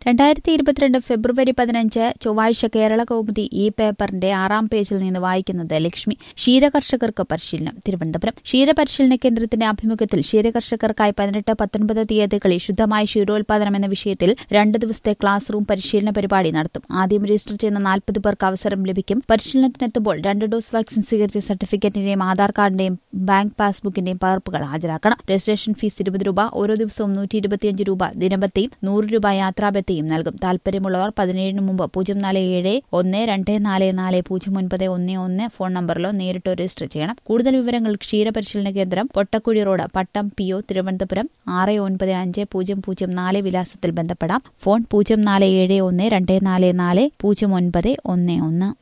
രണ്ടായിരത്തി ഇരുപത്തിരണ്ട് ഫെബ്രുവരി പതിനഞ്ച് ചൊവ്വാഴ്ച കേരള കൗമുദി ഈ പേപ്പറിന്റെ ആറാം പേജിൽ നിന്ന് വായിക്കുന്നത് ലക്ഷ്മി ക്ഷീരകർഷകർക്ക് പരിശീലനം തിരുവനന്തപുരം ക്ഷീരപരിശീലന കേന്ദ്രത്തിന്റെ ആഭിമുഖ്യത്തിൽ ക്ഷീരകർഷകർക്കായി പതിനെട്ട് പത്തൊൻപത് തീയതികളിൽ ശുദ്ധമായ ക്ഷീരോത്പാദനം എന്ന വിഷയത്തിൽ രണ്ട് ദിവസത്തെ ക്ലാസ് റൂം പരിശീലന പരിപാടി നടത്തും ആദ്യം രജിസ്റ്റർ ചെയ്യുന്ന നാൽപ്പത് പേർക്ക് അവസരം ലഭിക്കും പരിശീലനത്തിനെത്തുമ്പോൾ രണ്ട് ഡോസ് വാക്സിൻ സ്വീകരിച്ച സർട്ടിഫിക്കറ്റിന്റെയും ആധാർ കാർഡിന്റെയും ബാങ്ക് പാസ്ബുക്കിന്റെയും പകർപ്പുകൾ ഹാജരാക്കണം രജിസ്ട്രേഷൻ ഫീസ് ഇരുപത് രൂപ ഓരോ ദിവസവും നൂറ്റി ഇരുപത്തിയഞ്ച് രൂപ ദിനബത്തെയും നൂറ് രൂപ യാത്രാബത്തെയും നൽകും താൽപര്യമുള്ളവർ പതിനേഴിന് മുമ്പ് പൂജ്യം നാല് ഏഴ് ഒന്ന് രണ്ട് നാല് നാല് പൂജ്യം ഒൻപത് ഒന്ന് ഒന്ന് ഫോൺ നമ്പറിലോ നേരിട്ടോ രജിസ്റ്റർ ചെയ്യണം കൂടുതൽ വിവരങ്ങൾ ക്ഷീരപരിശീലന കേന്ദ്രം Pottakkuzhi road Pattom P O Thiruvananthapuram ആറ് ഒൻപത് അഞ്ച് പൂജ്യം പൂജ്യം നാല് വിലാസത്തിൽ ബന്ധപ്പെടാം ഫോൺ പൂജ്യം നാല് ഏഴ് ഒന്ന് രണ്ട് നാല് നാല് പൂജ്യം ഒൻപത് ഒന്ന് ഒന്ന്